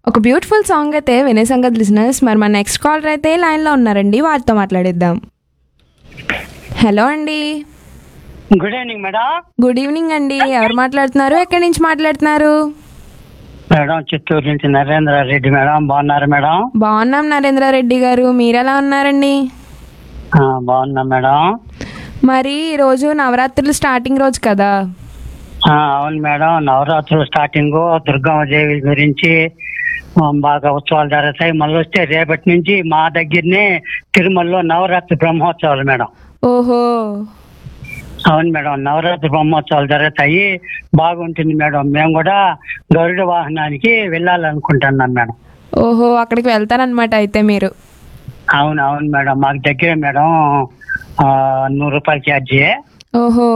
ఒక beautiful song అయితే వినే సంగతి లిసినర్స్ మరి మన నెక్స్ట్ కాలర్ అయితే లైన్లో ఉన్నారండి వారితో మాట్లాడిద్దాం హలో అండి good evening madam good evening అండి ఎవరు మాట్లాడుతున్నారు ఎక్కడి నుంచి మాట్లాడుతున్నారు మేడం చిత్తూరు నుంచి నరేంద్ర రెడ్డి మేడం బాగున్నారు మేడం బాగున్నాం నరేంద్ర రెడ్డి గారు మీరు ఎలా ఉన్నారండి ఆ, బాగున్నా మేడం మరి ఈరోజు నవరాత్రులు స్టార్టింగ్ రోజు కదా ఆ, అవును మేడం నవరాత్రులు స్టార్టింగ్ దుర్గమ్మ దేవి గురించి ఆ, బాగా ఉత్సవాలు జరుగుతాయి మళ్ళీ వస్తే రేపటి నుంచి మా దగ్గరనే తిరుమలలో నవరాత్రి బ్రహ్మోత్సవాలు మేడం ఓహో అవును మేడం నవరాత్రి బ్రహ్మోత్సవాలు జరుగుతాయి బాగుంటుంది మేడం మేము కూడా గరుడ వాహనానికి వెళ్ళాలనుకుంటున్నాం మేడం ఓహో అక్కడికి వెళ్తారనమాట అయితే మీరు అవును అవును మేడం మాకు దగ్గర మేడం ఆ, నూరు రూపాయల ఛార్జీ ఓహో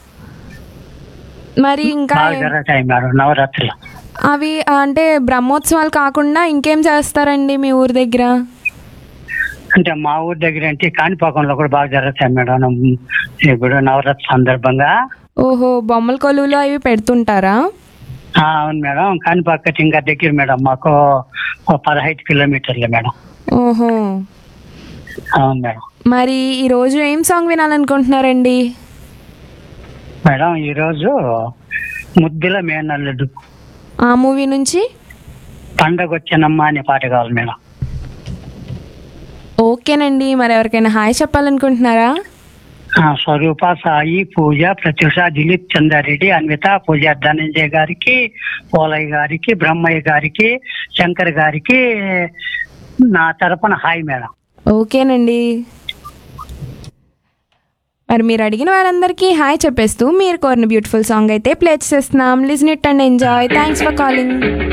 మరి ఇంకా బాగా జరుగుతాయి మేడం నవరాత్రులు అవి అంటే బ్రహ్మోత్సవాలు కాకుండా ఇంకేం చేస్తారండి మీ ఊరి దగ్గర అంటే మా ఊరి దగ్గర అంటే కాణిపాకంలో కూడా బాగా జరుగుతాయి మేడం ఇప్పుడు నవరాత్రి సందర్భంగా ఓహో బొమ్మల కొలువులు అవి పెడుతుంటారా ఆ, అవును మేడం కాణిపాక ఇంకా దగ్గర మేడం మాకు ఓ పదహైదు కిలోమీటర్లు మేడం ఓహో అవును మేడం మరి ఈరోజు ఏం సాంగ్ వినాలనుకుంటున్నారండి మేడం ఈరోజు ముద్దుల మేనల్లుడు ఆ మూవీ నుంచి పండగ వచ్చనమ్మా అనే పాట కావాలి మేడం ఓకేనండి మరి ఎవరికైనా హాయ్ చెప్పాలనుకుంటున్నారా ఆ, స్వరూప సాయి పూజ ప్రత్యూష దిలీప్ చందారెడ్డి అన్విత పూజ ధనంజయ్ గారికి పోలయ్య గారికి బ్రహ్మయ్య గారికి శంకర్ గారికి నా తరపున హాయ్ మేడం ఓకేనండి మరి మీరు అడిగిన వారందరికీ హాయ్ చెప్పేస్తూ మీరు కోరిన బ్యూటిఫుల్ సాంగ్ అయితే ప్లే చేస్తున్నాం listen it and enjoy thanks for calling